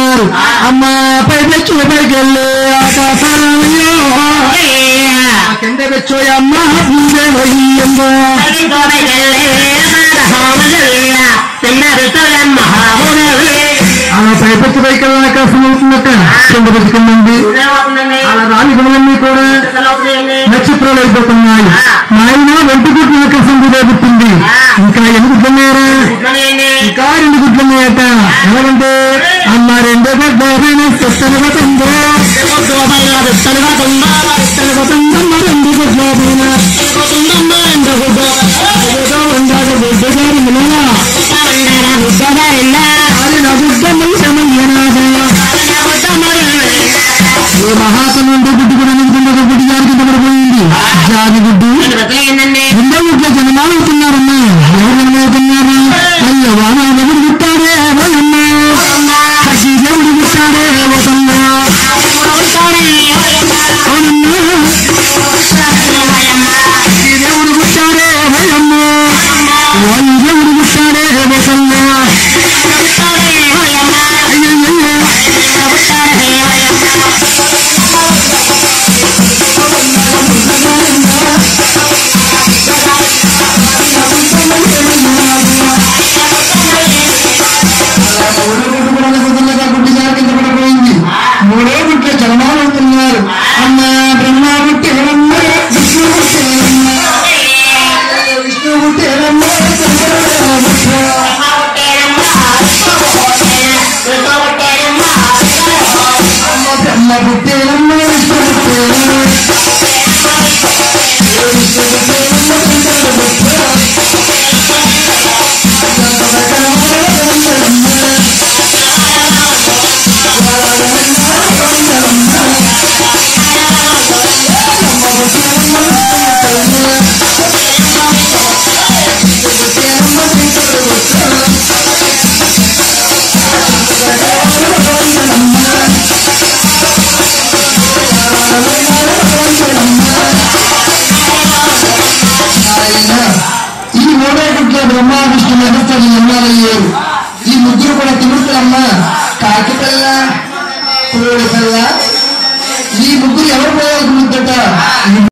ఉన్నారు అమ్మ పై పెచ్చు పైకెళ్ళి ఆకాశంలో కింద పెచ్చోయ అమ్మ ముందే వయ్యమ్మో అలా పై పెచ్చు పైకెళ్ళి ఆకాశం అవుతున్నట్ట కింద పెట్టుకుంది అలా రాని గుణలన్నీ కూడా నక్షత్రాలు అయిపోతున్నాయి నాయన ఒంటి గుడ్లు ఆకాశం పుట్టింది ఇంకా ఎన్ని గుడ్లున్నాయరా ఇంకా రెండు గుడ్లున్నాయట ఎలాగంటే అమ్మ రెండో గుడ్డ చెత్తలుగా తుందో చెత్తలుగా తుందో చెత్తలుగా తుందమ్మ రెండు గుడ్ల పైన తుందమ్మ రెండు గుడ్డ ఏదో ఉండాలి గుడ్డ గారి మిలలా గుడ్డ గారిలా అది నా గుడ్డ మనిషమయ్యనాదా ఏ మహాత్మ ఉంటే గుడ్డు కూడా నిలుచుంటే గుడ్డి గారి కింద పడిపోయింది జాతి గుడ్డు రెండో గుడ్ల జనమాలు అవుతున్నారమ్మా ఎవరు జనమవుతున్నారు అయ్యో వాన ఎవరు పుట్టాడే వాళ్ళమ్మా సఖీ దేవుడు పుట్టాడే ఓతమ్మా అవునమ్మా సఖీ దేవుడు పుట్టాడే వాళ్ళమ్మా వాయు దేవుడు పుట్టాడే ఓతమ్మా అయ్యయ్యో మూడో గుట్ల జన్మాలు అవుతున్నారు అమ్మ బ్రహ్మ పుట్టేరమ్మ విష్ణు పుట్టేరమ్మ విష్ణు పుట్టేరమ్మ బ్రహ్మ పుట్టేరమ్మ విష్ణు పుట్టేరమ్మ విష్ణు ఈ మూడో గుట్లో బ్రహ్మ విష్ణు మహేశ్వరులు ఎన్నారయ్యారు ఈ ముగ్గురు కూడా తిరుగుతారమ్మ కాకి పిల్ల కోడి పిల్ల ఈ ముగ్గురు ఎవరు పోయాలనుకుంటుందట